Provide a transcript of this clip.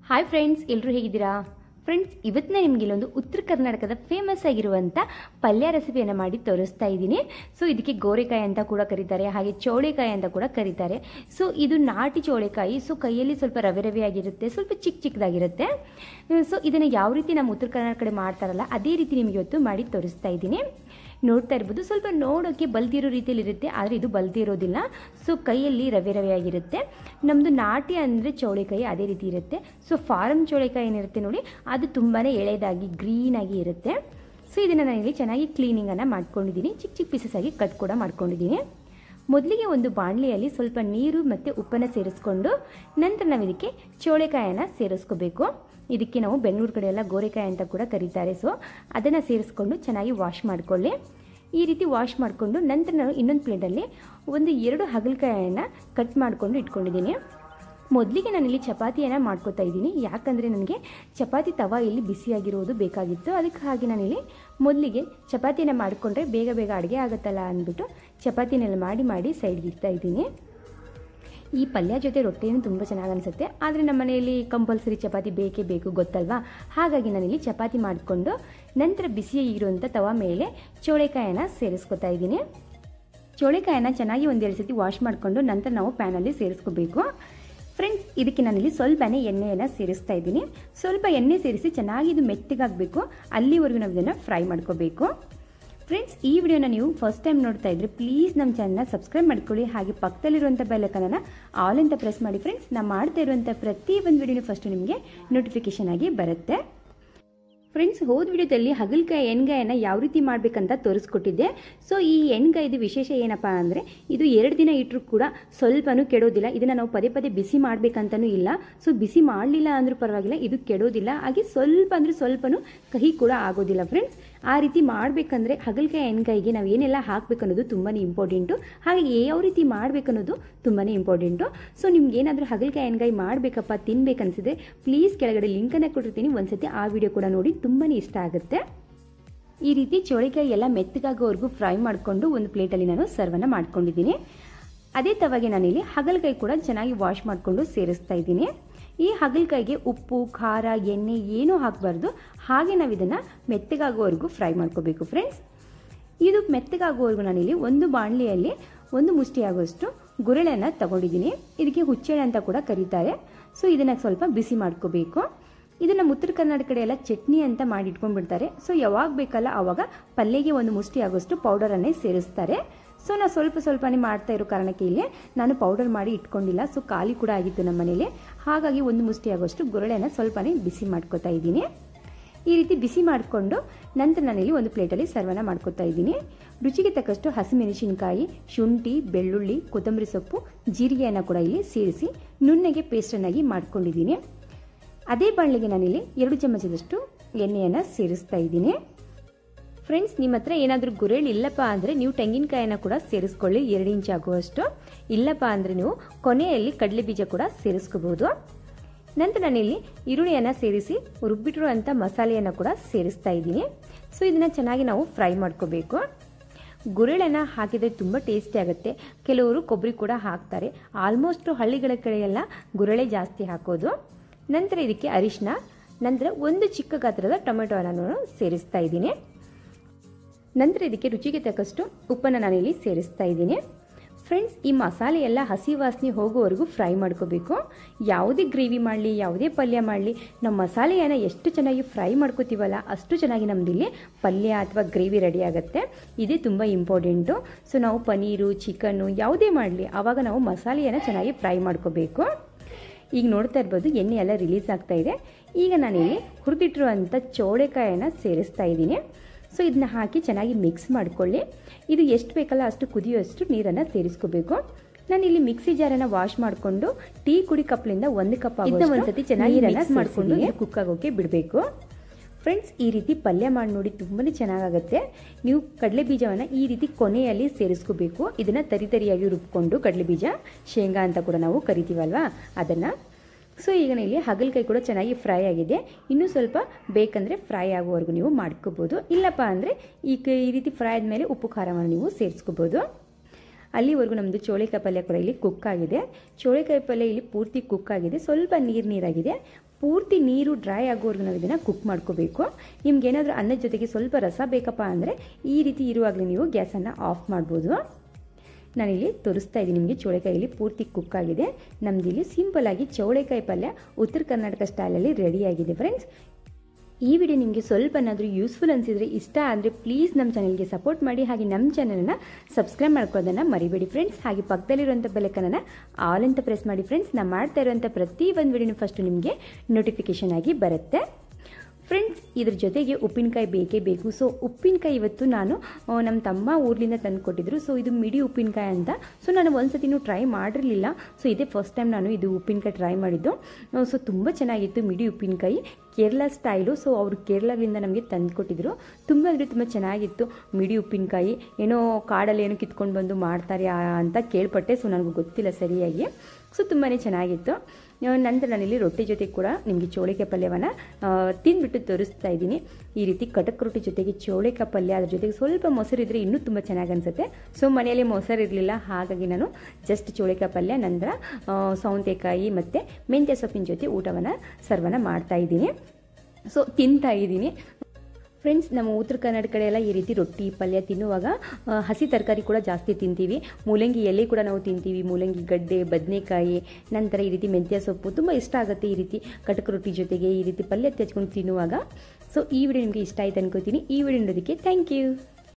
hi friends ಎಲ್ಲರೂ ಹೇಗಿದ್ದೀರಾ friends ಇವತ್ತಿನ ನಿಮಗೆ ಇಲ್ಲೊಂದು ಉತ್ತರ ಕರ್ನಾಟಕದ ಫೇಮಸ್ ಆಗಿರುವಂಥ ಪಲ್ಯ ರೆಸಿಪಿಯನ್ನು ಮಾಡಿ ತೋರಿಸ್ತಾ ಇದ್ದೀನಿ ಸೊ ಇದಕ್ಕೆ ಗೋರೆಕಾಯಿ ಅಂತ ಕೂಡ ಕರೀತಾರೆ ಹಾಗೆ ಚೌಳೆಕಾಯಿ ಅಂತ ಕೂಡ ಕರೀತಾರೆ ಸೊ ಇದು ನಾಟಿ ಚೌಳೆಕಾಯಿ ಸೊ ಕೈಯಲ್ಲಿ ಸ್ವಲ್ಪ ರವೆ ರವೆ ಆಗಿರುತ್ತೆ ಸ್ವಲ್ಪ ಚಿಕ್ಕ ಚಿಕ್ಕದಾಗಿರುತ್ತೆ ಸೊ ಇದನ್ನು ಯಾವ ರೀತಿ ನಮ್ಮ ಉತ್ತರ ಕರ್ನಾಟಕ ಕಡೆ ಮಾಡ್ತಾರಲ್ಲ ಅದೇ ರೀತಿ ನಿಮಗೆ ಇವತ್ತು ಮಾಡಿ ತೋರಿಸ್ತಾ ಇದ್ದೀನಿ ನೋಡ್ತಾ ಇರ್ಬೋದು ಸ್ವಲ್ಪ ನೋಡೋಕ್ಕೆ ಬಲ್ದಿರೋ ರೀತಿಯಲ್ಲಿ ಇರುತ್ತೆ ಆದರೆ ಇದು ಬಲ್ದಿರೋದಿಲ್ಲ ಸೊ ಕೈಯಲ್ಲಿ ರವೆ ರವೆ ಆಗಿರುತ್ತೆ ನಮ್ಮದು ನಾಟಿ ಅಂದರೆ ಚೌಳೆಕಾಯಿ ಅದೇ ರೀತಿ ಇರುತ್ತೆ ಸೊ ಫಾರಮ್ ಚೌಳೆಕಾಯಿ ಏನಿರುತ್ತೆ ನೋಡಿ ಅದು ತುಂಬಾ ಎಳೆದಾಗಿ ಗ್ರೀನಾಗಿ ಇರುತ್ತೆ ಸೊ ಇದನ್ನು ನಾನಿಲ್ಲಿ ಚೆನ್ನಾಗಿ ಕ್ಲೀನಿಂಗನ್ನು ಮಾಡ್ಕೊಂಡಿದ್ದೀನಿ ಚಿಕ್ಕ ಚಿಕ್ಕ ಪೀಸಸ್ ಆಗಿ ಕಟ್ ಕೂಡ ಮಾಡ್ಕೊಂಡಿದ್ದೀನಿ ಮೊದಲಿಗೆ ಒಂದು ಬಾಣಲೆಯಲ್ಲಿ ಸ್ವಲ್ಪ ನೀರು ಮತ್ತು ಉಪ್ಪನ್ನು ಸೇರಿಸ್ಕೊಂಡು ನಂತರ ನಾವು ಇದಕ್ಕೆ ಚೋಳೆಕಾಯನ್ನು ಸೇರಿಸ್ಕೋಬೇಕು ಇದಕ್ಕೆ ನಾವು ಬೆಂಗಳೂರು ಕಡೆ ಎಲ್ಲ ಗೋರೆಕಾಯಿ ಅಂತ ಕೂಡ ಕರೀತಾರೆ ಸೊ ಅದನ್ನು ಸೇರಿಸ್ಕೊಂಡು ಚೆನ್ನಾಗಿ ವಾಶ್ ಮಾಡಿಕೊಳ್ಳಿ ಈ ರೀತಿ ವಾಶ್ ಮಾಡಿಕೊಂಡು ನಂತರ ನಾನು ಇನ್ನೊಂದು ಪ್ಲೇಟಲ್ಲಿ ಒಂದು ಎರಡು ಹಾಗಲಕಾಯನ್ನು ಕಟ್ ಮಾಡಿಕೊಂಡು ಇಟ್ಕೊಂಡಿದ್ದೀನಿ ಮೊದಲಿಗೆ ನಾನಿಲ್ಲಿ ಚಪಾತಿಯನ್ನು ಮಾಡ್ಕೋತಾ ಇದ್ದೀನಿ ಯಾಕಂದರೆ ನನಗೆ ಚಪಾತಿ ತವ ಇಲ್ಲಿ ಬಿಸಿಯಾಗಿರೋದು ಬೇಕಾಗಿತ್ತು ಅದಕ್ಕೆ ಹಾಗೆ ನಾನಿಲ್ಲಿ ಮೊದಲಿಗೆ ಚಪಾತಿಯನ್ನು ಮಾಡಿಕೊಂಡ್ರೆ ಬೇಗ ಬೇಗ ಅಡುಗೆ ಆಗುತ್ತಲ್ಲ ಅಂದ್ಬಿಟ್ಟು ಚಪಾತಿನೆಲ್ಲ ಮಾಡಿ ಮಾಡಿ ಸೈಡ್ಗೆ ಇಡ್ತಾ ಇದ್ದೀನಿ ಈ ಪಲ್ಯ ಜೊತೆ ರೊಟ್ಟಿನೂ ತುಂಬ ಚೆನ್ನಾಗಿ ಅನಿಸುತ್ತೆ ಆದರೆ ನಮ್ಮ ಮನೆಯಲ್ಲಿ ಕಂಪಲ್ಸರಿ ಚಪಾತಿ ಬೇಕೇ ಬೇಕು ಗೊತ್ತಲ್ವಾ ಹಾಗಾಗಿ ನಾನಿಲ್ಲಿ ಚಪಾತಿ ಮಾಡಿಕೊಂಡು ನಂತರ ಬಿಸಿ ಇರುವಂಥ ತವ ಮೇಲೆ ಚೋಳೆಕಾಯನ್ನು ಸೇರಿಸ್ಕೊತಾ ಇದ್ದೀನಿ ಚೋಳೆಕಾಯನ್ನು ಚೆನ್ನಾಗಿ ಒಂದೆರಡು ಸತಿ ವಾಶ್ ಮಾಡಿಕೊಂಡು ನಂತರ ನಾವು ಪ್ಯಾನಲ್ಲಿ ಸೇರಿಸ್ಕೋಬೇಕು ಫ್ರೆಂಡ್ಸ್ ಇದಕ್ಕೆ ನಾನಿಲ್ಲಿ ಸ್ವಲ್ಪನೇ ಎಣ್ಣೆಯನ್ನು ಸೇರಿಸ್ತಾ ಇದ್ದೀನಿ ಸ್ವಲ್ಪ ಎಣ್ಣೆ ಸೇರಿಸಿ ಚೆನ್ನಾಗಿ ಇದು ಮೆತ್ತಗಾಗಬೇಕು ಅಲ್ಲಿವರೆಗೂ ನಾವು ಇದನ್ನು ಫ್ರೈ ಮಾಡ್ಕೋಬೇಕು ಫ್ರೆಂಡ್ಸ್ ಈ ವಿಡಿಯೋನ ನೀವು ಫಸ್ಟ್ ಟೈಮ್ ನೋಡ್ತಾ ಇದ್ರೆ ಪ್ಲೀಸ್ ನಮ್ಮ ಚಾನಲ್ನ ಸಬ್ಸ್ಕ್ರೈಬ್ ಮಾಡ್ಕೊಳ್ಳಿ ಹಾಗೆ ಪಕ್ಕದಲ್ಲಿರುವಂಥ ಬೆಲ್ಲಕನ್ನ ಆಲ್ ಅಂತ ಪ್ರೆಸ್ ಮಾಡಿ ಫ್ರೆಂಡ್ಸ್ ನಾನು ಮಾಡ್ತಾ ಇರುವಂಥ ಪ್ರತಿ ಒಂದು ವಿಡಿಯೋನು ಫಸ್ಟ್ ನಿಮಗೆ ನೋಟಿಫಿಕೇಶನ್ ಆಗಿ ಬರುತ್ತೆ ಫ್ರೆಂಡ್ಸ್ ಹೋದ ವಿಡಿಯೋದಲ್ಲಿ ಹಗಲ್ಕಾಯಿ ಎಣ್ಗಾಯನ್ನು ಯಾವ ರೀತಿ ಮಾಡಬೇಕಂತ ತೋರಿಸ್ಕೊಟ್ಟಿದ್ದೆ ಸೊ ಈ ಎಣ್ಗಾಯ್ದು ವಿಶೇಷ ಏನಪ್ಪ ಅಂದರೆ ಇದು ಎರಡು ದಿನ ಇಟ್ಟರು ಕೂಡ ಸ್ವಲ್ಪನೂ ಕೆಡೋದಿಲ್ಲ ಇದನ್ನು ನಾವು ಪದೇ ಪದೇ ಬಿಸಿ ಮಾಡಬೇಕಂತನೂ ಇಲ್ಲ ಸೊ ಬಿಸಿ ಮಾಡಲಿಲ್ಲ ಅಂದರೂ ಪರವಾಗಿಲ್ಲ ಇದು ಕೆಡೋದಿಲ್ಲ ಹಾಗೆ ಸ್ವಲ್ಪ ಅಂದರೆ ಸ್ವಲ್ಪನೂ ಕಹಿ ಕೂಡ ಆಗೋದಿಲ್ಲ ಫ್ರೆಂಡ್ಸ್ ಆ ರೀತಿ ಮಾಡಬೇಕಂದ್ರೆ ಹಗಲ್ಕಾಯಿ ಎಣ್ಗಾಯಿಗೆ ನಾವು ಏನೆಲ್ಲ ಹಾಕಬೇಕು ಅನ್ನೋದು ತುಂಬಾ ಇಂಪಾರ್ಟೆಂಟು ಹಾಗೆ ಯಾವ ರೀತಿ ಮಾಡಬೇಕನ್ನೋದು ತುಂಬಾ ಇಂಪಾರ್ಟೆಂಟು ಸೊ ನಿಮ್ಗೆ ಏನಾದರೂ ಹಗಲ್ಕಾಯಿ ಎಣ್ಗಾಯಿ ಮಾಡಬೇಕಪ್ಪ ತಿನ್ಬೇಕನ್ಸಿದ್ರೆ ಪ್ಲೀಸ್ ಕೆಳಗಡೆ ಲಿಂಕನ್ನು ಕೊಟ್ಟಿರ್ತೀನಿ ಒಂದ್ಸತಿ ಆ ವಿಡಿಯೋ ಕೂಡ ನೋಡಿ ತುಂಬಾ ಇಷ್ಟ ಆಗುತ್ತೆ ಈ ರೀತಿ ಚೋಳಿಕಾಯಿ ಎಲ್ಲ ಮೆತ್ತಗಾಗೋವರೆಗೂ ಫ್ರೈ ಮಾಡಿಕೊಂಡು ಒಂದು ಪ್ಲೇಟಲ್ಲಿ ನಾನು ಸರ್ವನ್ನು ಮಾಡ್ಕೊಂಡಿದ್ದೀನಿ ಅದೇ ತವಾಗೆ ನಾನಿಲ್ಲಿ ಹಗಲ್ಕಾಯಿ ಕೂಡ ಚೆನ್ನಾಗಿ ವಾಶ್ ಮಾಡಿಕೊಂಡು ಸೇರಿಸ್ತಾ ಇದ್ದೀನಿ ಈ ಹಗಲ್ಕಾಯಿಗೆ ಉಪ್ಪು ಖಾರ ಎಣ್ಣೆ ಏನೂ ಹಾಕಬಾರ್ದು ಹಾಗೆ ನಾವು ಇದನ್ನು ಮೆತ್ತಗಾಗುವವರೆಗೂ ಫ್ರೈ ಮಾಡ್ಕೋಬೇಕು ಫ್ರೆಂಡ್ಸ್ ಇದು ಮೆತ್ತಗಾಗುವವರೆಗೂ ನಾನಿಲ್ಲಿ ಒಂದು ಬಾಣಲಿಯಲ್ಲಿ ಒಂದು ಮುಷ್ಟಿ ಆಗುವಷ್ಟು ಗುರೆಳೆಯನ್ನು ತಗೊಂಡಿದ್ದೀನಿ ಇದಕ್ಕೆ ಹುಚ್ಚೆಳೆ ಅಂತ ಕೂಡ ಕರೀತಾರೆ ಸೊ ಇದನ್ನು ಸ್ವಲ್ಪ ಬಿಸಿ ಮಾಡ್ಕೋಬೇಕು ಇದು ನಮ್ಮ ಉತ್ತರ ಕರ್ನಾಟಕ ಕಡೆ ಎಲ್ಲ ಚಟ್ನಿ ಅಂತ ಮಾಡಿ ಇಟ್ಕೊಂಡ್ಬಿಡ್ತಾರೆ ಸೊ ಯಾವಾಗ ಬೇಕಲ್ಲ ಆವಾಗ ಪಲ್ಯಗೆ ಒಂದು ಮುಷ್ಟಿ ಆಗೋಷ್ಟು ಪೌಡರನ್ನೇ ಸೇರಿಸ್ತಾರೆ ಸೊ ನಾನು ಸ್ವಲ್ಪ ಸ್ವಲ್ಪನೇ ಮಾಡ್ತಾ ಇರೋ ಕಾರಣಕ್ಕೆ ಇಲ್ಲಿ ನಾನು ಪೌಡರ್ ಮಾಡಿ ಇಟ್ಕೊಂಡಿಲ್ಲ ಸೊ ಖಾಲಿ ಕೂಡ ಆಗಿತ್ತು ನಮ್ಮ ಮನೇಲಿ ಹಾಗಾಗಿ ಒಂದು ಮುಷ್ಟಿ ಆಗೋಷ್ಟು ಗುರಳೆನ ಸ್ವಲ್ಪನೇ ಬಿಸಿ ಮಾಡ್ಕೊತಾ ಇದ್ದೀನಿ ಈ ರೀತಿ ಬಿಸಿ ಮಾಡಿಕೊಂಡು ನಂತರ ನಾನಿಲ್ಲಿ ಒಂದು ಪ್ಲೇಟಲ್ಲಿ ಸರ್ವನ ಮಾಡ್ಕೊತಾ ಇದ್ದೀನಿ ರುಚಿಗೆ ತಕ್ಕಷ್ಟು ಹಸಿಮೆಣಸಿನಕಾಯಿ ಶುಂಠಿ ಬೆಳ್ಳುಳ್ಳಿ ಕೊತ್ತಂಬರಿ ಸೊಪ್ಪು ಜೀರಿಗೆಯನ್ನು ಕೂಡ ಇಲ್ಲಿ ಸೇರಿಸಿ ನುಣ್ಣಗೆ ಪೇಸ್ಟನ್ನಾಗಿ ಮಾಡ್ಕೊಂಡಿದ್ದೀನಿ ಅದೇ ಬಾಣಲೆಗೆ ನಾನಿಲ್ಲಿ ಎರಡು ಚಮಚದಷ್ಟು ಎಣ್ಣೆಯನ್ನು ಸೇರಿಸ್ತಾ ಇದ್ದೀನಿ ಫ್ರೆಂಡ್ಸ್ ನಿಮ್ಮ ಹತ್ರ ಏನಾದರೂ ಗುರೇಳು ಇಲ್ಲಪ್ಪ ಅಂದರೆ ನೀವು ತೆಂಗಿನಕಾಯನ್ನು ಕೂಡ ಸೇರಿಸ್ಕೊಳ್ಳಿ ಎರಡು ಇಂಚ್ ಆಗುವಷ್ಟು ಇಲ್ಲಪ್ಪ ಅಂದರೆ ನೀವು ಕೊನೆಯಲ್ಲಿ ಕಡಲೆ ಬೀಜ ಕೂಡ ಸೇರಿಸ್ಕೋಬಹುದು ನಂತರ ನಾನಿಲ್ಲಿ ಈರುಳ್ಳಿಯನ್ನು ಸೇರಿಸಿ ರುಬ್ಬಿಟ್ಟಿರುವಂಥ ಮಸಾಲೆಯನ್ನು ಕೂಡ ಸೇರಿಸ್ತಾ ಇದ್ದೀನಿ ಸೊ ಇದನ್ನು ಚೆನ್ನಾಗಿ ನಾವು ಫ್ರೈ ಮಾಡ್ಕೋಬೇಕು ಗುರೆಳನ್ನು ಹಾಕಿದರೆ ತುಂಬ ಟೇಸ್ಟಿ ಆಗುತ್ತೆ ಕೆಲವರು ಕೊಬ್ಬರಿ ಕೂಡ ಹಾಕ್ತಾರೆ ಆಲ್ಮೋಸ್ಟ್ ಹಳ್ಳಿಗಳ ಕಡೆಯೆಲ್ಲ ಗುರೆಳೆ ಜಾಸ್ತಿ ಹಾಕೋದು ನಂತರ ಇದಕ್ಕೆ ಅರಿಶಿನ ನಂತರ ಒಂದು ಚಿಕ್ಕ ಗಾತ್ರದ ಟೊಮೆಟೊವನ್ನು ಸೇರಿಸ್ತಾ ಇದ್ದೀನಿ ನಂತರ ಇದಕ್ಕೆ ರುಚಿಗೆ ತಕ್ಕಷ್ಟು ಉಪ್ಪನ್ನು ನಾನಿಲ್ಲಿ ಸೇರಿಸ್ತಾ ಇದ್ದೀನಿ ಫ್ರೆಂಡ್ಸ್ ಈ ಮಸಾಲೆ ಎಲ್ಲ ಹಸಿ ವಾಸನೆ ಹೋಗೋವರೆಗೂ ಫ್ರೈ ಮಾಡ್ಕೋಬೇಕು ಯಾವುದೇ ಗ್ರೇವಿ ಮಾಡಲಿ ಯಾವುದೇ ಪಲ್ಯ ಮಾಡಲಿ ನಮ್ಮ ಮಸಾಲೆಯನ್ನು ಎಷ್ಟು ಚೆನ್ನಾಗಿ ಫ್ರೈ ಮಾಡ್ಕೋತೀವಲ್ಲ ಅಷ್ಟು ಚೆನ್ನಾಗಿ ನಮ್ಮದಿಲ್ಲಿ ಪಲ್ಯ ಅಥವಾ ಗ್ರೇವಿ ರೆಡಿ ಆಗುತ್ತೆ ಇದೇ ತುಂಬ ಇಂಪಾರ್ಟೆಂಟು ಸೊ ನಾವು ಪನೀರು ಚಿಕನ್ನು ಯಾವುದೇ ಮಾಡಲಿ ಆವಾಗ ನಾವು ಮಸಾಲೆಯನ್ನು ಚೆನ್ನಾಗಿ ಫ್ರೈ ಮಾಡ್ಕೋಬೇಕು ಈಗ ನೋಡ್ತಾ ಇರ್ಬೋದು ಎಣ್ಣೆ ಎಲ್ಲ ರಿಲೀಸ್ ಆಗ್ತಾ ಇದೆ ಈಗ ನಾನಿಲ್ಲಿ ಹುರಿದಿಟ್ಟಿರುವಂಥ ಚೌಳೆಕಾಯನ್ನು ಸೇರಿಸ್ತಾ ಇದ್ದೀನಿ ಸೊ ಇದನ್ನ ಹಾಕಿ ಚೆನ್ನಾಗಿ ಮಿಕ್ಸ್ ಮಾಡ್ಕೊಳ್ಳಿ ಇದು ಎಷ್ಟು ಬೇಕಲ್ಲ ಅಷ್ಟು ಕುದಿಯುವಷ್ಟು ನೀರನ್ನು ಸೇರಿಸ್ಕೋಬೇಕು ನಾನು ಇಲ್ಲಿ ಮಿಕ್ಸಿ ಜಾರನ್ನು ವಾಶ್ ಮಾಡಿಕೊಂಡು ಟೀ ಕುಡಿ ಕಪ್ಲಿಂದ ಒಂದು ಕಪ್ ಆಗೋದು ಒಂದ್ಸತಿ ಚೆನ್ನಾಗಿ ಮಿಕ್ಸ್ ಮಾಡಿಕೊಂಡು ಕುಕ್ ಆಗೋಕೆ ಬಿಡಬೇಕು ಫ್ರೆಂಡ್ಸ್ ಈ ರೀತಿ ಪಲ್ಯ ಮಾಡಿ ನೋಡಿ ತುಂಬಾ ಚೆನ್ನಾಗಾಗುತ್ತೆ ನೀವು ಕಡಲೆ ಬೀಜವನ್ನು ಈ ರೀತಿ ಕೊನೆಯಲ್ಲಿ ಸೇರಿಸ್ಕೋಬೇಕು ಇದನ್ನು ತರಿ ತರಿಯಾಗಿ ರುಬ್ಕೊಂಡು ಕಡಲೆ ಬೀಜ ಶೇಂಗಾ ಅಂತ ಕೂಡ ನಾವು ಕರಿತೀವಲ್ವಾ ಅದನ್ನು ಸೊ ಈಗ ಇಲ್ಲಿ ಹಗಲಕಾಯಿ ಕೂಡ ಚೆನ್ನಾಗಿ ಫ್ರೈ ಆಗಿದೆ ಇನ್ನೂ ಸ್ವಲ್ಪ ಬೇಕಂದರೆ ಫ್ರೈ ಆಗುವವರೆಗೂ ನೀವು ಮಾಡ್ಕೋಬೋದು ಇಲ್ಲಪ್ಪ ಅಂದರೆ ಈಗ ಈ ರೀತಿ ಫ್ರೈ ಆದಮೇಲೆ ಉಪ್ಪು ಖಾರವನ್ನು ನೀವು ಸೇರಿಸ್ಕೋಬೋದು ಅಲ್ಲಿವರೆಗೂ ನಮ್ಮದು ಚೋಳೆಕಾಯಿ ಪಲ್ಯ ಕೂಡ ಇಲ್ಲಿ ಕುಕ್ ಆಗಿದೆ ಚೋಳೆಕಾಯಿ ಪಲ್ಯ ಇಲ್ಲಿ ಪೂರ್ತಿ ಕುಕ್ ಆಗಿದೆ ಸ್ವಲ್ಪ ನೀರು ನೀರಾಗಿದೆ ಪೂರ್ತಿ ನೀರು ಡ್ರೈ ಆಗೋವರೆಗೂ ನಾವು ಇದನ್ನು ಕುಕ್ ಮಾಡ್ಕೋಬೇಕು ನಿಮ್ಗೆ ಏನಾದರೂ ಅನ್ನದ ಜೊತೆಗೆ ಸ್ವಲ್ಪ ರಸ ಬೇಕಪ್ಪ ಅಂದರೆ ಈ ರೀತಿ ಇರುವಾಗಲೇ ನೀವು ಗ್ಯಾಸನ್ನು ಆಫ್ ಮಾಡ್ಬೋದು ನಾನಿಲ್ಲಿ ತೋರಿಸ್ತಾ ಇದ್ದೀನಿ ನಿಮಗೆ ಚೌಳೆಕಾಯಲ್ಲಿ ಪೂರ್ತಿ ಕುಕ್ ಆಗಿದೆ ನಮ್ದಿಲ್ಲಿ ಸಿಂಪಲ್ಲಾಗಿ ಚೌಳೆಕಾಯಿ ಪಲ್ಯ ಉತ್ತರ ಕರ್ನಾಟಕ ಸ್ಟೈಲಲ್ಲಿ ರೆಡಿಯಾಗಿದೆ ಫ್ರೆಂಡ್ಸ್ ಈ ವಿಡಿಯೋ ನಿಮಗೆ ಸ್ವಲ್ಪನಾದರೂ ಯೂಸ್ಫುಲ್ ಅನಿಸಿದರೆ ಇಷ್ಟ ಆದರೆ ಪ್ಲೀಸ್ ನಮ್ಮ ಚಾನಲ್ಗೆ ಸಪೋರ್ಟ್ ಮಾಡಿ ಹಾಗೆ ನಮ್ಮ ಚಾನಲನ್ನು ಸಬ್ಸ್ಕ್ರೈಬ್ ಮಾಡ್ಕೊಳ್ಳೋದನ್ನು ಮರಿಬೇಡಿ ಫ್ರೆಂಡ್ಸ್ ಹಾಗೆ ಪಕ್ಕದಲ್ಲಿರುವಂಥ ಬೆಲಕನ್ನು ಆಲ್ ಅಂತ ಪ್ರೆಸ್ ಮಾಡಿ ಫ್ರೆಂಡ್ಸ್ ನಾನು ಮಾಡ್ತಾ ಇರುವಂಥ ಪ್ರತಿ ಒಂದು ವಿಡಿಯೋನು ಫಸ್ಟು ನಿಮಗೆ ನೋಟಿಫಿಕೇಷನ್ ಆಗಿ ಬರುತ್ತೆ ಫ್ರೆಂಡ್ಸ್ ಇದ್ರ ಜೊತೆಗೆ ಉಪ್ಪಿನಕಾಯಿ ಬೇಕೇ ಬೇಕು ಸೊ ಉಪ್ಪಿನಕಾಯಿ ಇವತ್ತು ನಾನು ಆ, ನಮ್ಮ ತಮ್ಮ ಊರ್ಲಿಂದ ತಂದು ಕೊಟ್ಟಿದ್ರು ಸೊ ಇದು ಮಿಡಿ ಉಪ್ಪಿನಕಾಯಿ ಅಂತ ಸೊ ನಾನು ಒಂದ್ಸತಿನೂ ಟ್ರೈ ಮಾಡಿರಲಿಲ್ಲ ಸೊ ಇದೇ ಫಸ್ಟ್ ಟೈಮ್ ನಾನು ಇದು ಉಪ್ಪಿನಕಾಯಿ ಟ್ರೈ ಮಾಡಿದ್ದು ಸೊ ತುಂಬ ಚೆನ್ನಾಗಿತ್ತು ಮಿಡಿ ಉಪ್ಪಿನಕಾಯಿ ಕೇರಳ ಸ್ಟೈಲು ಸೊ ಅವರು ಕೇರಳದಿಂದ ನಮಗೆ ತಂದು ಕೊಟ್ಟಿದ್ರು ತುಂಬ ಅಂದರೆ ತುಂಬ ಚೆನ್ನಾಗಿತ್ತು ಮಿಡಿ ಉಪ್ಪಿನಕಾಯಿ ಏನೋ ಕಾಡಲ್ಲಿ ಏನೋ ಕಿತ್ಕೊಂಡು ಬಂದು ಮಾಡ್ತಾರೆ ಆ- ಅಂತ ಕೇಳ್ಪಟ್ಟೆ ಸೊ ನನಗೂ ಗೊತ್ತಿಲ್ಲ ಸರಿಯಾಗಿ ಸೊ ತುಂಬಾ ಚೆನ್ನಾಗಿತ್ತು ಆ, ನಂತರ ನಾನಿಲ್ಲಿ ರೊಟ್ಟಿ ಜೊತೆ ಕೂಡ ನಿಮಗೆ ಚೋಳಿಕಾಯಿ ಪಲ್ಯವನ್ನು ತಿಂದ್ಬಿಟ್ಟು ತೋರಿಸ್ತಾ ಇದ್ದೀನಿ ಈ ರೀತಿ ಕಟಕ್ ರೊಟ್ಟಿ ಜೊತೆಗೆ ಚೋಳಿಕಾಯಿ ಪಲ್ಯ ಅದ್ರ ಜೊತೆಗೆ ಸ್ವಲ್ಪ ಮೊಸರು ಇದ್ದರೆ ಇನ್ನೂ ತುಂಬ ಚೆನ್ನಾಗಿ ಅನಿಸುತ್ತೆ ಸೊ ಮನೆಯಲ್ಲಿ ಮೊಸರು ಇರಲಿಲ್ಲ ಹಾಗಾಗಿ ನಾನು ಜಸ್ಟ್ ಚೋಳಿಕಾಯಿ ಪಲ್ಯ ನಂತರ ಆ, ಸೌಂತೆಕಾಯಿ ಮತ್ತು ಮೆಂತ್ಯ ಸೊಪ್ಪಿನ ಜೊತೆ ಊಟವನ್ನು ಸರ್ವನ ಮಾಡ್ತಾ ಇದ್ದೀನಿ ಸೊ ತಿಂತಾ ಇದ್ದೀನಿ ಫ್ರೆಂಡ್ಸ್ ನಮ್ಮ ಉತ್ತರ ಕನ್ನಡ ಕಡೆ ಎಲ್ಲ ಈ ರೀತಿ ರೊಟ್ಟಿ ಪಲ್ಯ ತಿನ್ನುವಾಗ ಆ, ಹಸಿ ತರಕಾರಿ ಕೂಡ ಜಾಸ್ತಿ ತಿಂತೀವಿ ಮೂಲಂಗಿ ಎಲೆ ಕೂಡ ನಾವು ತಿಂತೀವಿ ಮೂಲಂಗಿ ಗಡ್ಡೆ ಬದನೆಕಾಯಿ ನಂತರ ಈ ರೀತಿ ಮೆಂತ್ಯ ಸೊಪ್ಪು ತುಂಬ ಇಷ್ಟ ಆಗುತ್ತೆ ಈ ರೀತಿ ಕಟಕ ರೊಟ್ಟಿ ಜೊತೆಗೆ ಈ ರೀತಿ ಪಲ್ಯ ತೆಚ್ಕೊಂಡು ತಿನ್ನುವಾಗ ಸೊ ಈ ವಿಡಿಯೋ ನಿಮಗೆ ಇಷ್ಟ ಆಯ್ತು ಅನ್ಕೋತೀನಿ ಈ ವಿಡಿಯೋ ನೋಡೋದಕ್ಕೆ ಥ್ಯಾಂಕ್ ಯು